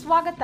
ಸ್ವಾಗತ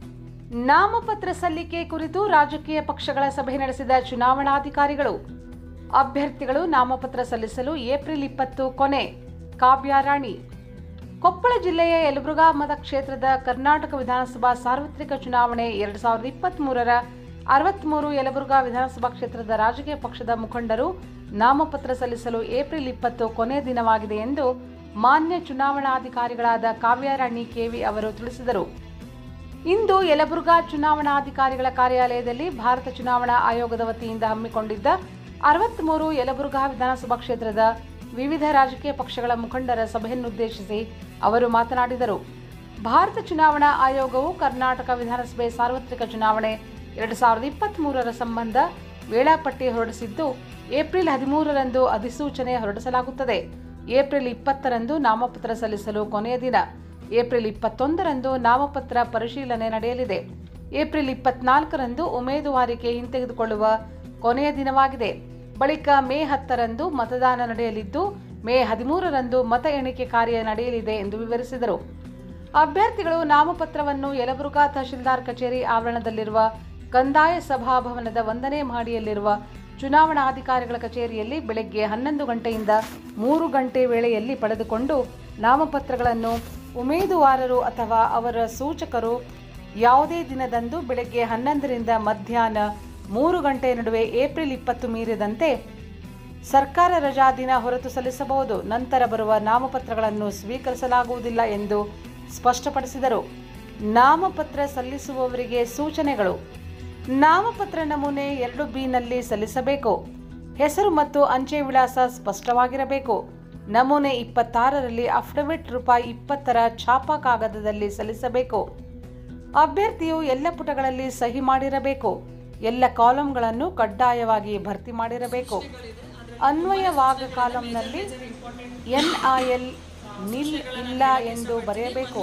ನಾಮಪತ್ರ ಸಲ್ಲಿಕೆ ಕುರಿತು ರಾಜಕೀಯ ಪಕ್ಷಗಳ ಸಭೆ ನಡೆಸಿದ ಚುನಾವಣಾಧಿಕಾರಿಗಳು ಅಭ್ಯರ್ಥಿಗಳು ನಾಮಪತ್ರ ಸಲ್ಲಿಸಲು ಏಪ್ರಿಲ್ ಇಪ್ಪತ್ತು ಕೊನೆ ಕಾವ್ಯಾರಾಣಿ ಕೊಪ್ಪಳ ಜಿಲ್ಲೆಯ ಯಲಬುರ್ಗಾ ಮತಕ್ಷೇತ್ರದ ಕರ್ನಾಟಕ ವಿಧಾನಸಭಾ ಸಾರ್ವತ್ರಿಕ ಚುನಾವಣೆ ಎರಡು ಸಾವಿರದ ಇಪ್ಪತ್ತ್ಮೂರರ ಅರವತ್ತ್ಮೂರು ಯಲಬುರ್ಗಾ ವಿಧಾನಸಭಾ ಕ್ಷೇತ್ರದ ರಾಜಕೀಯ ಪಕ್ಷದ ಮುಖಂಡರು ನಾಮಪತ್ರ ಸಲ್ಲಿಸಲು ಏಪ್ರಿಲ್ ಇಪ್ಪತ್ತು ಕೊನೆಯ ದಿನವಾಗಿದೆ ಎಂದು ಮಾನ್ಯ ಚುನಾವಣಾಧಿಕಾರಿಗಳಾದ ಕಾವ್ಯಾರಾಣಿ ಕೆವಿ ಅವರು ತಿಳಿಸಿದರು ಇಂದು ಯಲಬುರ್ಗಾ ಚುನಾವಣಾಧಿಕಾರಿಗಳ ಕಾರ್ಯಾಲಯದಲ್ಲಿ ಭಾರತ ಚುನಾವಣಾ ಆಯೋಗದ ವತಿಯಿಂದ ಹಮ್ಮಿಕೊಂಡಿದ್ದ ಅರವತ್ತ್ಮೂರು ಯಲಬುರ್ಗಾ ವಿಧಾನಸಭಾ ಕ್ಷೇತ್ರದ ವಿವಿಧ ರಾಜಕೀಯ ಪಕ್ಷಗಳ ಮುಖಂಡರ ಸಭೆಯನ್ನುದ್ದೇಶಿಸಿ ಅವರು ಮಾತನಾಡಿದರು ಭಾರತ ಚುನಾವಣಾ ಆಯೋಗವು ಕರ್ನಾಟಕ ವಿಧಾನಸಭೆ ಸಾರ್ವತ್ರಿಕ ಚುನಾವಣೆ ಎರಡು ಸಾವಿರದ ಇಪ್ಪತ್ತ್ಮೂರರ ಸಂಬಂಧ ವೇಳಾಪಟ್ಟಿ ಹೊರಡಿಸಿದ್ದು ಏಪ್ರಿಲ್ ಹದಿಮೂರರಂದು ಅಧಿಸೂಚನೆ ಹೊರಡಿಸಲಾಗುತ್ತದೆ ಏಪ್ರಿಲ್ ಇಪ್ಪತ್ತರಂದು ನಾಮಪತ್ರ ಸಲ್ಲಿಸಲು ಕೊನೆಯ ದಿನ ಏಪ್ರಿಲ್ ಇಪ್ಪತ್ತೊಂದರಂದು ನಾಮಪತ್ರ ಪರಿಶೀಲನೆ ನಡೆಯಲಿದೆ ಏಪ್ರಿಲ್ ಇಪ್ಪತ್ನಾಲ್ಕರಂದು ಉಮೇದುವಾರಿಕೆ ಹಿಂತೆಗೆದುಕೊಳ್ಳುವ ಕೊನೆಯ ದಿನವಾಗಿದೆ ಬಳಿಕ ಮೇ ಹತ್ತರಂದು ಮತದಾನ ನಡೆಯಲಿದ್ದು ಮೇ ಹದಿಮೂರರಂದು ಮತ ಎಣಿಕೆ ಕಾರ್ಯ ನಡೆಯಲಿದೆ ಎಂದು ವಿವರಿಸಿದರು ಅಭ್ಯರ್ಥಿಗಳು ನಾಮಪತ್ರವನ್ನು ಯಲಬುರ್ಗಾ ತಹಶೀಲ್ದಾರ್ ಕಚೇರಿ ಆವರಣದಲ್ಲಿರುವ ಕಂದಾಯ ಸಭಾಭವನದ ಒಂದನೇ ಮಹಡಿಯಲ್ಲಿರುವ ಚುನಾವಣಾಧಿಕಾರಿಗಳ ಕಚೇರಿಯಲ್ಲಿ ಬೆಳಗ್ಗೆ ಹನ್ನೊಂದು ಗಂಟೆಯಿಂದ ಮೂರು ಗಂಟೆ ವೇಳೆಯಲ್ಲಿ ಪಡೆದುಕೊಂಡು ನಾಮಪತ್ರಗಳನ್ನು ಉಮೇದುವಾರರು ಅಥವಾ ಅವರ ಸೂಚಕರು ಯಾವುದೇ ದಿನದಂದು ಬೆಳಗ್ಗೆ ಹನ್ನೊಂದರಿಂದ ಮಧ್ಯಾಹ್ನ ಮೂರು ಗಂಟೆ ನಡುವೆ ಏಪ್ರಿಲ್ ಇಪ್ಪತ್ತು ಮೀರಿದಂತೆ ಸರ್ಕಾರ ರಜಾ ದಿನ ಹೊರತು ಸಲ್ಲಿಸಬಹುದು ನಂತರ ಬರುವ ನಾಮಪತ್ರಗಳನ್ನು ಸ್ವೀಕರಿಸಲಾಗುವುದಿಲ್ಲ ಎಂದು ಸ್ಪಷ್ಟಪಡಿಸಿದರು ನಾಮಪತ್ರ ಸಲ್ಲಿಸುವವರಿಗೆ ಸೂಚನೆಗಳು ನಾಮಪತ್ರ ನಮೂನೆ ಎರಡು ಬಿನಲ್ಲಿ ಸಲ್ಲಿಸಬೇಕು ಹೆಸರು ಮತ್ತು ಅಂಚೆ ವಿಳಾಸ ಸ್ಪಷ್ಟವಾಗಿರಬೇಕು ನಮೂನೆ ಇಪ್ಪತ್ತಾರರಲ್ಲಿ ಅಫಿಡವಿಟ್ ರೂಪಾಯಿ ಇಪ್ಪತ್ತರ ಛಾಪಾ ಕಾಗದದಲ್ಲಿ ಸಲ್ಲಿಸಬೇಕು ಅಭ್ಯರ್ಥಿಯು ಎಲ್ಲ ಪುಟಗಳಲ್ಲಿ ಸಹಿ ಮಾಡಿರಬೇಕು ಎಲ್ಲ ಕಾಲಂಗಳನ್ನು ಕಡ್ಡಾಯವಾಗಿ ಭರ್ತಿ ಮಾಡಿರಬೇಕು ಅನ್ವಯವಾಗ ಕಾಲಂನಲ್ಲಿ ಎನ್ಐಎಲ್ ನಿಲ್ ಇಲ್ಲ ಎಂದು ಬರೆಯಬೇಕು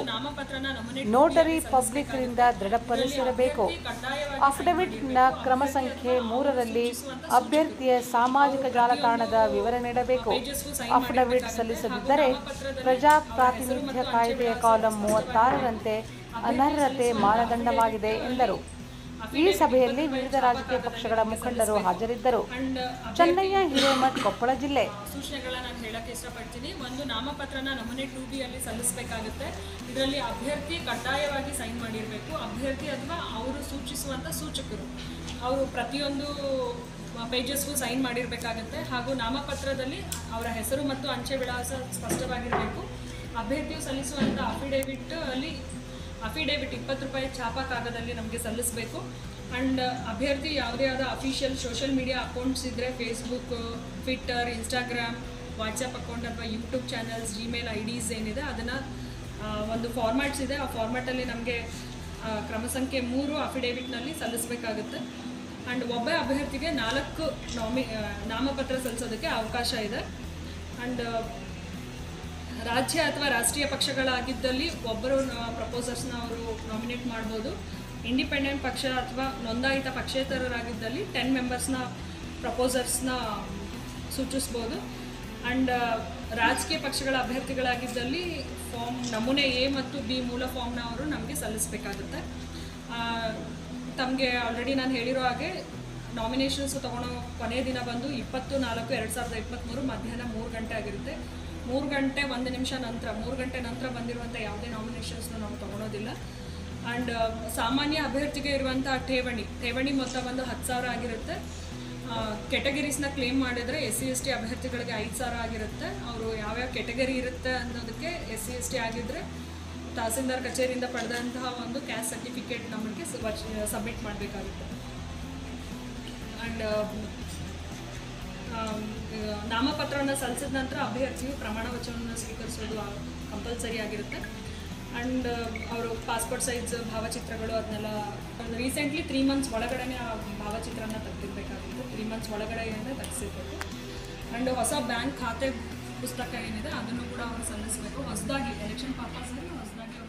ನೋಟರಿ ಪಬ್ಲಿಕ್ರಿಂದ ದೃಢಪಡಿಸಿರಬೇಕು ಅಫಿಡವಿಟ್ನ ಕ್ರಮ ಸಂಖ್ಯೆ ಮೂರರಲ್ಲಿ ಅಭ್ಯರ್ಥಿಯ ಸಾಮಾಜಿಕ ಜಾಲತಾಣದ ವಿವರ ನೀಡಬೇಕು ಅಫಿಡವಿಟ್ ಸಲ್ಲಿಸದಿದ್ದರೆ ಪ್ರಜಾಪ್ರಾತಿನಿಧ್ಯ ಕಾಯ್ದೆಯ ಕಾಲಂ ಮೂವತ್ತಾರರಂತೆ ಅನರ್ಹತೆ ಮಾನದಂಡವಾಗಿದೆ ಎಂದರು ಈ ಸಭೆಯಲ್ಲಿ ವಿವಿಧ ರಾಜಕೀಯ ಪಕ್ಷಗಳ ಮುಖಂಡರು ಹಾಜರಿದ್ದರು ಚೆನ್ನಯ್ಯ ಹಿರೇಮಠ್ ಕೊಪ್ಪಳ ಜಿಲ್ಲೆ ಸೂಚನೆಗಳನ್ನ ನಾನು ಹೇಳಕ್ಕೆ ಇಷ್ಟಪಡ್ತೀನಿ ಒಂದು ನಾಮಪತ್ರನ ನಮೂನೆ ಟು ಬಿ ಅಲ್ಲಿ ಸಲ್ಲಿಸಬೇಕಾಗುತ್ತೆ ಇದರಲ್ಲಿ ಅಭ್ಯರ್ಥಿ ಕಡ್ಡಾಯವಾಗಿ ಸೈನ್ ಮಾಡಿರಬೇಕು ಅಭ್ಯರ್ಥಿ ಅಥವಾ ಅವರು ಸೂಚಿಸುವಂಥ ಸೂಚಕರು ಅವರು ಪ್ರತಿಯೊಂದು ಪೇಜಸ್ಗೂ ಸೈನ್ ಮಾಡಿರಬೇಕಾಗುತ್ತೆ ಹಾಗೂ ನಾಮಪತ್ರದಲ್ಲಿ ಅವರ ಹೆಸರು ಮತ್ತು ಅಂಚೆ ವಿಳಾಸ ಸ್ಪಷ್ಟವಾಗಿರಬೇಕು ಅಭ್ಯರ್ಥಿಯು ಸಲ್ಲಿಸುವಂಥ ಅಫಿಡೇವಿಟ್ ಅಲ್ಲಿ ಅಫಿಡೇವಿಟ್ ಇಪ್ಪತ್ತು ರೂಪಾಯಿ ಛಾಪಾ ಕಾಗದಲ್ಲಿ ನಮಗೆ ಸಲ್ಲಿಸಬೇಕು ಆ್ಯಂಡ್ ಅಭ್ಯರ್ಥಿ ಯಾವುದೇ ಆದ ಅಫಿಷಿಯಲ್ ಸೋಷಿಯಲ್ ಮೀಡಿಯಾ ಅಕೌಂಟ್ಸ್ ಇದ್ದರೆ Facebook Twitter Instagram WhatsApp account ಅಥವಾ YouTube channels Gmail IDs ಏನಿದೆ ಅದನ್ನು ಒಂದು ಫಾರ್ಮ್ಯಾಟ್ಸ್ ಇದೆ ಆ ಫಾರ್ಮ್ಯಾಟಲ್ಲಿ ನಮಗೆ ಕ್ರಮ ಸಂಖ್ಯೆ ಮೂರು ಅಫಿಡೇವಿಟ್ನಲ್ಲಿ ಸಲ್ಲಿಸಬೇಕಾಗುತ್ತೆ ಆ್ಯಂಡ್ ಒಬ್ಬ ಅಭ್ಯರ್ಥಿಗೆ ನಾಲ್ಕು ನಾಮಿ ಆ, ನಾಮಪತ್ರ ಸಲ್ಲಿಸೋದಕ್ಕೆ ಅವಕಾಶ ಇದೆ ಆ್ಯಂಡ್ ರಾಜ್ಯ ಅಥವಾ ರಾಷ್ಟ್ರೀಯ ಪಕ್ಷಗಳಾಗಿದ್ದಲ್ಲಿ ಒಬ್ಬರು ಪ್ರಪೋಸರ್ಸ್ನ ಅವರು ನಾಮಿನೇಟ್ ಮಾಡ್ಬೋದು ಇಂಡಿಪೆಂಡೆಂಟ್ ಪಕ್ಷ ಅಥವಾ ನೋಂದಾಯಿತ ಪಕ್ಷೇತರರಾಗಿದ್ದಲ್ಲಿ ಟೆನ್ ಮೆಂಬರ್ಸ್ನ ಪ್ರಪೋಸರ್ಸ್ನ ಸೂಚಿಸ್ಬೋದು ಆ್ಯಂಡ್ ರಾಜಕೀಯ ಪಕ್ಷಗಳ ಅಭ್ಯರ್ಥಿಗಳಾಗಿದ್ದಲ್ಲಿ ಫಾರ್ಮ್ ನಮೂನೆ ಎ ಮತ್ತು ಬಿ ಮೂಲ ಫಾರ್ಮ್ನ ಅವರು ನಮಗೆ ಸಲ್ಲಿಸಬೇಕಾಗುತ್ತೆ ತಮಗೆ ಆಲ್ರೆಡಿ ನಾನು ಹೇಳಿರೋ ಹಾಗೆ ನಾಮಿನೇಷನ್ಸ್ ತೊಗೊಳೋ ಕೊನೆಯ ದಿನ ಬಂದು ಇಪ್ಪತ್ತು ನಾಲ್ಕು ಎರಡು ಸಾವಿರದ ಇಪ್ಪತ್ತ್ಮೂರು ಮಧ್ಯಾಹ್ನ ಮೂರು ಗಂಟೆ ಆಗಿರುತ್ತೆ ಮೂರು ಗಂಟೆ ಒಂದು ನಿಮಿಷ ನಂತರ ಮೂರು ಗಂಟೆ ನಂತರ ಬಂದಿರುವಂಥ ಯಾವುದೇ ನಾಮಿನೇಷನ್ಸ್ನ ನಾವು ತೊಗೊಳೋದಿಲ್ಲ ಆ್ಯಂಡ್ ಸಾಮಾನ್ಯ ಅಭ್ಯರ್ಥಿಗೆ ಇರುವಂಥ ಠೇವಣಿ ಠೇವಣಿ ಮೊತ್ತ ಬಂದು ಹತ್ತು ಸಾವಿರ ಆಗಿರುತ್ತೆ ಕೆಟಗರೀಸ್ನ ಕ್ಲೇಮ್ ಮಾಡಿದರೆ ಎಸ್ ಸಿ ಎಸ್ ಟಿ ಅಭ್ಯರ್ಥಿಗಳಿಗೆ ಐದು ಸಾವಿರ ಆಗಿರುತ್ತೆ ಅವರು ಯಾವ್ಯಾವ ಕೆಟಗರಿ ಇರುತ್ತೆ ಅನ್ನೋದಕ್ಕೆ ಎಸ್ ಸಿ ಎಸ್ ಟಿ ಆಗಿದ್ದರೆ ತಹಸೀಲ್ದಾರ್ ಕಚೇರಿಯಿಂದ ಪಡೆದಂತಹ ಒಂದು ಕ್ಯಾಸ್ಟ್ ಸರ್ಟಿಫಿಕೇಟ್ ನಮಗೆ ಸಬ್ಮಿಟ್ ಮಾಡಬೇಕಾಗುತ್ತೆ ಆ್ಯಂಡ್ ನಾಮಪತ್ರವನ್ನು ಸಲ್ಲಿಸಿದ ನಂತರ ಅಭ್ಯರ್ಥಿಯು ಪ್ರಮಾಣ ವಚನವನ್ನು ಸ್ವೀಕರಿಸೋದು ಕಂಪಲ್ಸರಿ ಆಗಿರುತ್ತೆ ಆ್ಯಂಡ್ ಅವರು ಪಾಸ್ಪೋರ್ಟ್ ಸೈಜ್ ಭಾವಚಿತ್ರಗಳು ಅದನ್ನೆಲ್ಲ ರೀಸೆಂಟ್ಲಿ ತ್ರೀ ಮಂತ್ಸ್ ಒಳಗಡೆನೆ ಆ ಭಾವಚಿತ್ರನ ತೆಗೆದಿರ್ಬೇಕಾಗುತ್ತೆ ತ್ರೀ ಮಂತ್ಸ್ ಒಳಗಡೆಯಿಂದ ತೆಗೆಸಿರ್ಬೇಕು ಆ್ಯಂಡ್ ಹೊಸ ಬ್ಯಾಂಕ್ ಖಾತೆ ಪುಸ್ತಕ ಏನಿದೆ ಅದನ್ನು ಕೂಡ ಅವರು ಸಲ್ಲಿಸಬೇಕು ಹೊಸದಾಗಿ ಎಲೆಕ್ಷನ್ ಪರ್ಪಸಲ್ಲಿ ಹೊಸದಾಗಿ ಅವರು